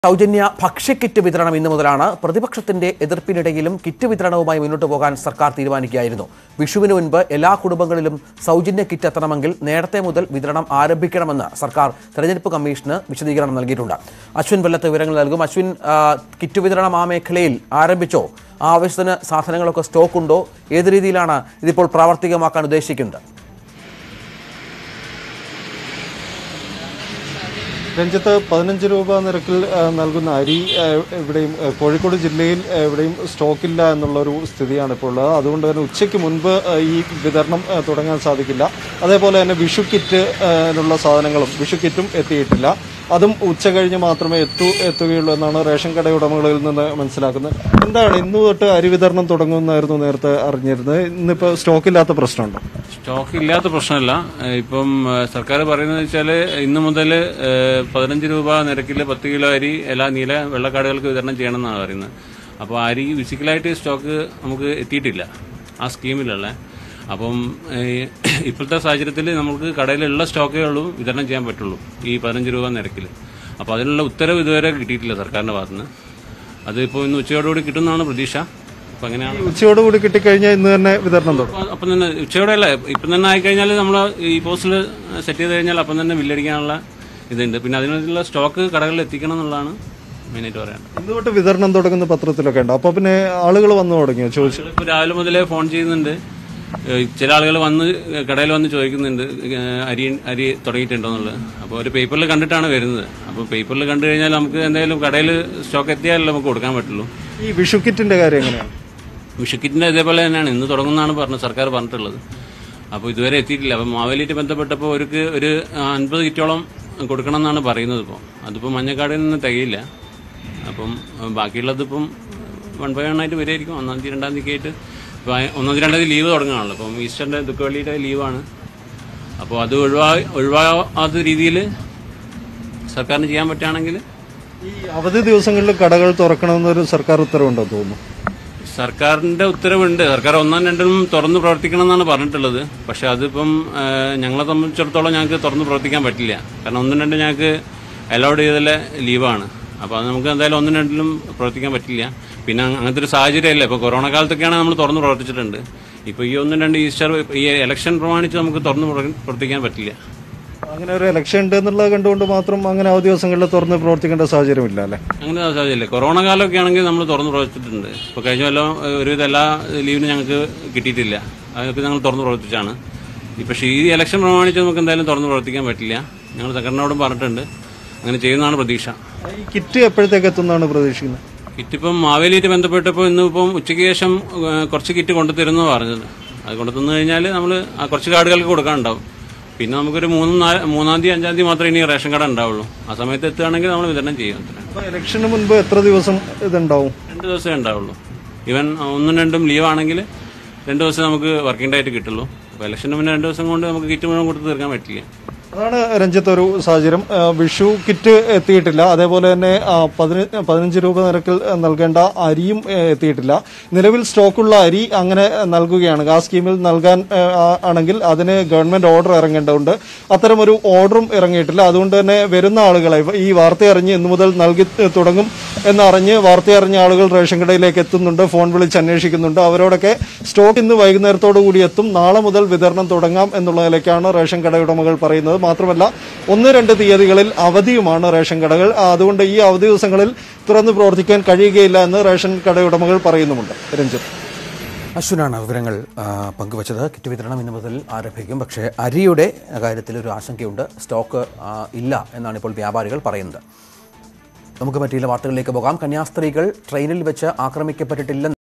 സൗജന്യ ഭക്ഷ്യക്കിറ്റ് വിതരണം ഇന്നു മുതലാണ് പ്രതിപക്ഷത്തിന്റെ എതിർപ്പിനിടയിലും കിറ്റ് വിതരണവുമായി മുന്നോട്ട് പോകാൻ സർക്കാർ തീരുമാനിക്കുകയായിരുന്നു വിഷുവിന് മുൻപ് എല്ലാ കുടുംബങ്ങളിലും സൗജന്യ കിറ്റ് എത്തണമെങ്കിൽ നേരത്തെ മുതൽ വിതരണം ആരംഭിക്കണമെന്ന് സർക്കാർ തെരഞ്ഞെടുപ്പ് കമ്മീഷന് വിശദീകരണം നൽകിയിട്ടുണ്ട് അശ്വിൻ വെല്ലത്ത് വിവരങ്ങൾ നൽകും അശ്വിൻ ആ, കിറ്റ് വിതരണം ആ മേഖലയിൽ ആരംഭിച്ചോ ആ ആവശ്യത്തിന് സാധനങ്ങളൊക്കെ സ്റ്റോക്ക് ഉണ്ടോ ഏത് രീതിയിലാണ് ഇതിപ്പോൾ പ്രാവർത്തികമാക്കാൻ ഉദ്ദേശിക്കുന്നത് രഞ്ജിത്ത് പതിനഞ്ച് രൂപ നിരക്കിൽ ആ, നൽകുന്ന അരി ആ, ഇവിടെയും ആ, കോഴിക്കോട് ജില്ലയിൽ ആ, എവിടെയും സ്റ്റോക്കില്ല എന്നുള്ളൊരു സ്ഥിതിയാണ് ഇപ്പോൾ ഉള്ളത് അതുകൊണ്ട് തന്നെ ഉച്ചയ്ക്ക് മുൻപ് ആ, ഈ വിതരണം ആ, തുടങ്ങാൻ സാധിക്കില്ല അതേപോലെ തന്നെ വിഷു കിറ്റ് ആ, നുള്ള സാധനങ്ങളും വിഷു കിറ്റും എത്തിയിട്ടില്ല അതും ഉച്ച കഴിഞ്ഞ് മാത്രമേ എത്തൂ എത്തുകയുള്ളൂ എന്നാണ് റേഷൻ കട ഉടമകളിൽ നിന്ന് മനസ്സിലാക്കുന്നത് എന്താണ് ഇന്ന് തൊട്ട് അരി വിതരണം തുടങ്ങുമെന്നായിരുന്നു നേരത്തെ അറിഞ്ഞിരുന്നത് ഇന്നിപ്പോൾ സ്റ്റോക്കില്ലാത്ത പ്രശ്നമുണ്ടോ സ്റ്റോക്ക് ഇല്ലാത്ത പ്രശ്നമല്ല ഏഹ് ഇപ്പം ഏഹ് സർക്കാർ പറയുന്നത് വെച്ചാൽ ഇന്ന് മുതൽ പതിനഞ്ച് രൂപ നിരക്കിൽ പത്ത് കിലോ അരി എല്ലാ നീല വെള്ളക്കാടുകൾക്ക് വിതരണം ചെയ്യണമെന്നാണ് പറയുന്നത് അപ്പോൾ അരി ഫിസിക്കലായിട്ട് സ്റ്റോക്ക് നമുക്ക് എത്തിയിട്ടില്ല ആ സ്കീമിലുള്ള അപ്പം ഏഹ് ഇപ്പോഴത്തെ സാഹചര്യത്തിൽ നമുക്ക് കടയിലുള്ള സ്റ്റോക്കേ ഉള്ളൂ വിതരണം ചെയ്യാൻ പറ്റുള്ളൂ ഈ പതിനഞ്ച് രൂപ നിരക്കിൽ അപ്പോൾ അതിനുള്ള ഉത്തരവ് ഇതുവരെ കിട്ടിയിട്ടില്ല സർക്കാരിൻ്റെ ഭാഗത്തുനിന്ന് അതിപ്പോൾ ഇന്ന് ഉച്ചയോടുകൂടി കിട്ടുമെന്നാണ് പ്രതീക്ഷ അപ്പോൾ അങ്ങനെയാണ് ഉച്ചയോടുകൂടി കിട്ടിക്കഴിഞ്ഞാൽ ഇന്ന് തന്നെ വിതരണം തുടങ്ങും അപ്പൊ- അപ്പം തന്നെ ഉച്ചയോടെ അല്ല ഇപ്പം തന്നെ ആയിക്കഴിഞ്ഞാൽ നമ്മൾ ഈ പോസ്റ്റിൽ സെറ്റ് ചെയ്ത് കഴിഞ്ഞാൽ അപ്പം തന്നെ ബില്ലടിക്കാനുള്ള ഇതുണ്ട് പിന്നെ അതിനുള്ള സ്റ്റോക്ക് കടകളിൽ എത്തിക്കണം എന്നുള്ളതാണ് മെയിനായിട്ട് പറയാനുള്ളത് ഇന്ന് തൊട്ട് വിതരണം തുടങ്ങുന്ന പത്രത്തിലൊക്കെ ഉണ്ട് അപ്പൊ പിന്നെ ആളുകൾ വന്നു തുടങ്ങിയോ ചോദിച്ചു ഇപ്പോൾ രാവിലെ മുതലേ ഫോൺ ചെയ്യുന്നുണ്ട് ഏഹ് ചില ആളുകൾ വന്ന് കടയിൽ വന്ന് ചോദിക്കുന്നുണ്ട് ഏഹ് അരി അരി തുടങ്ങിയിട്ടുണ്ടോ എന്നുള്ളത് അപ്പോൾ ഒരു പേപ്പറിൽ കണ്ടിട്ടാണ് വരുന്നത് അപ്പോൾ പേപ്പറിൽ കണ്ടു കഴിഞ്ഞാൽ നമുക്ക് എന്തായാലും കടയിൽ സ്റ്റോക്ക് എത്തിയാലേ നമുക്ക് കൊടുക്കാൻ പറ്റുള്ളൂ ഈ വിഷു കിറ്റിന്റെ കാര്യം എങ്ങനെയാണ് വിഷുക്കിറ്റിന്റെ ഇതേപോലെ തന്നെയാണ് ഇന്ന് തുടങ്ങുന്നതാണ് പറഞ്ഞത് സർക്കാർ പറഞ്ഞിട്ടുള്ളത് അപ്പോൾ ഇതുവരെ എത്തിയിട്ടില്ല അപ്പം മാവേലിയിട്ട് ബന്ധപ്പെട്ടപ്പോൾ അവർക്ക് ഒരു അൻപത് കിറ്റോളം കൊടുക്കണം എന്നാണ് പറയുന്നത് ഇപ്പോൾ അതിപ്പോൾ മഞ്ഞക്കാടിൽ നിന്ന് തികയില്ല അപ്പം അഹ് ബാക്കിയുള്ളത് ഇപ്പം വൺ ബൈ വൺ ആയിട്ട് വരുമായിരിക്കും ഒന്നാം തീയതി രണ്ടാം തീയതി ആയിട്ട് ഇപ്പോൾ ഒന്നാം തീയതി രണ്ടാം തീയതി ലീവ് തുടങ്ങുകയാണല്ലോ അപ്പം ഈസ്റ്ററിൻ്റെ ദുഃഖവെള്ളിയുടെ ലീവാണ് അപ്പോൾ അത് ഒഴിവാ ഒഴിവാകാത്ത രീതിയിൽ സർക്കാരിന് ചെയ്യാൻ പറ്റുകയാണെങ്കിൽ ഈ അവധി ദിവസങ്ങളിൽ കടകൾ തുറക്കണമെന്നൊരു സർക്കാർ ഉത്തരവുണ്ടോ തോന്നുന്നു സർക്കാരിന്റെ ഉത്തരവുണ്ട് സർക്കാർ ഒന്നാം രണ്ടും തുറന്ന് പ്രവർത്തിക്കണം എന്നാണ് പറഞ്ഞിട്ടുള്ളത് പക്ഷെ അതിപ്പം ആ, ഞങ്ങളെ സംബന്ധിച്ചിടത്തോളം ഞങ്ങൾക്ക് തുറന്ന് പ്രവർത്തിക്കാൻ പറ്റില്ല കാരണം ഒന്നും രണ്ടും ഞങ്ങൾക്ക് അലൗഡ് ചെയ്തല്ലേ ലീവാണ് അപ്പോൾ അത് നമുക്ക് എന്തായാലും ഒന്നും രണ്ടിലും പ്രവർത്തിക്കാൻ പറ്റില്ല പിന്നെ അങ്ങനത്തെ ഒരു സാഹചര്യമല്ല ഇപ്പോൾ കൊറോണ കാലത്തൊക്കെയാണ് നമ്മൾ തുറന്ന് പ്രവർത്തിച്ചിട്ടുണ്ട് ഇപ്പോൾ ഈ ഒന്നും രണ്ട് ഈസ്റ്റർ ഈ ഇലക്ഷൻ പ്രമാണിച്ച് നമുക്ക് തുറന്ന് പ്രവർ- പ്രവർത്തിക്കാൻ പറ്റില്ല അങ്ങനെ ഒരു ഇലക്ഷൻ ഉണ്ട് എന്നുള്ളത് കണ്ടുകൊണ്ട് മാത്രം അങ്ങനെ അവധി ദിവസങ്ങളിൽ തുറന്ന് പ്രവർത്തിക്കേണ്ട സാഹചര്യമില്ല അല്ലേ അങ്ങനെ സാധ്യതയില്ല കൊറോണ കാലമൊക്കെ ആണെങ്കിൽ നമ്മൾ തുറന്ന് പ്രവർത്തിച്ചിട്ടുണ്ട് ഇപ്പോൾ കഴിഞ്ഞ കൊല്ലം ഏഹ്, ഒരുവിധം എല്ലാ ലീവിനും ഞങ്ങൾക്ക് കിട്ടിയിട്ടില്ല അതൊക്കെ ഞങ്ങൾ തുറന്ന് പ്രവർത്തിച്ചാണ് ഈ പക്ഷേ ഈ ഇലക്ഷൻ പ്രമാണിച്ച് നമുക്ക് എന്തായാലും തുറന്ന് പ്രവർത്തിക്കാൻ പറ്റില്ല ഞങ്ങൾ സംഘടനയോടും പറഞ്ഞിട്ടുണ്ട് അങ്ങനെ ചെയ്യുന്നതാണ് പ്രതീക്ഷ ഈ കിറ്റ് എപ്പോഴത്തേക്ക് എത്തുന്നതാണ് പ്രതീക്ഷിക്കുന്നത് കിറ്റിപ്പം മാവേലിയായിട്ട് ബന്ധപ്പെട്ടപ്പോൾ ഇന്നിപ്പം ഉച്ചയ്ക്ക് ശേഷം ഏഹ്, കുറച്ച് കിറ്റ് കൊണ്ടുതരുന്നു പറഞ്ഞത് അത് കൊണ്ടു തന്നു കഴിഞ്ഞാൽ നമ്മൾ ആ കുറച്ച് കാർഡുകൾക്ക് കൊടുക്കാനുണ്ടാവും പിന്നെ നമുക്കൊരു മൂന്നും നാല് മൂന്നാം തീയതി അഞ്ചാം തീയതി മാത്രമേ ഇനി റേഷൻ കാർഡ് ഉണ്ടാവുള്ളൂ ആ സമയത്ത് എത്തുകയാണെങ്കിൽ നമ്മൾ വിതരണം ചെയ്യും അത്ര അപ്പൊ ഇലക്ഷന് മുൻപ് എത്ര ദിവസം ഇതുണ്ടാവും രണ്ട് ദിവസമേ ഉണ്ടാവുള്ളൂ ഈവൻ ഒന്നും രണ്ടും ലീവ് ആണെങ്കിൽ രണ്ട് ദിവസം നമുക്ക് വർക്കിംഗ് ഡേ ആയിട്ട് കിട്ടുള്ളൂ അപ്പോൾ ഇലക്ഷന് മുന്നേ രണ്ട് ദിവസം കൊണ്ട് നമുക്ക് കിറ്റ് മുഴുവൻ കൊടുത്ത് തീർക്കാൻ പറ്റില്ല അതാണ് രഞ്ജിത്ത് ഒരു സാഹചര്യം ആ, വിഷു കിറ്റ് എത്തിയിട്ടില്ല അതേപോലെ തന്നെ ആ, പതിന- പതിനഞ്ച് രൂപ നിരക്കിൽ നൽകേണ്ട അരിയും ഏ, എത്തിയിട്ടില്ല നിലവിൽ സ്റ്റോക്കുള്ള അരി അങ്ങനെ നൽകുകയാണ് ആ സ്കീമിൽ നൽകാൻ ഏ, ആ- ആണെങ്കിൽ അതിന് ഗവൺമെന്റ് ഓർഡർ ഇറങ്ങേണ്ടതുണ്ട് അത്തരമൊരു ഓർഡറും ഇറങ്ങിയിട്ടില്ല അതുകൊണ്ട് തന്നെ വരുന്ന ആളുകളെ ഈ വാർത്ത അറിഞ്ഞ് ഇന്നു മുതൽ നൽകി തുടങ്ങും എന്നറിഞ്ഞ് വാർത്ത അറിഞ്ഞ ആളുകൾ റേഷൻ കടയിലേക്ക് എത്തുന്നുണ്ട് ഫോൺ വിളിച്ച് അന്വേഷിക്കുന്നുണ്ട് അവരോടൊക്കെ സ്റ്റോക്ക് ഇന്ന് വൈകുന്നേരത്തോടു കൂടി എത്തും നാളെ മുതൽ വിതരണം തുടങ്ങാം എന്നുള്ളതിലേക്കാണ് റേഷൻ കട ഉടമകൾ പറയുന്നത് മാത്രമല്ല ഒന്ന് രണ്ട് തീയതികളിൽ അവധിയുമാണ് റേഷൻ കടകൾ ആ, അതുകൊണ്ട് ഈ അവധി ദിവസങ്ങളിൽ തുറന്ന് പ്രവർത്തിക്കാൻ കഴിയുകയില്ല എന്ന് റേഷൻ കട ഉടമകൾ പറയുന്നുമുണ്ട് രഞ്ജിത്ത് അശ്വിനാണ് വിവരങ്ങൾ ആ, പങ്കുവച്ചത് കിറ്റ് വിതരണം ഇന്നു മുതൽ ആരംഭിക്കും പക്ഷേ അരിയുടെ കാര്യത്തിൽ ഒരു ആശങ്കയുണ്ട് സ്റ്റോക്ക് ആ, ഇല്ല എന്നാണ് ഇപ്പോൾ വ്യാപാരികൾ പറയുന്നത് നമുക്ക് മറ്റു ചില വാർത്തകളിലേക്ക് പോകാം കന്യാസ്ത്രീകൾ ട്രെയിനിൽ വെച്ച് ആക്രമിക്കപ്പെട്ടിട്ടില്ലെന്ന്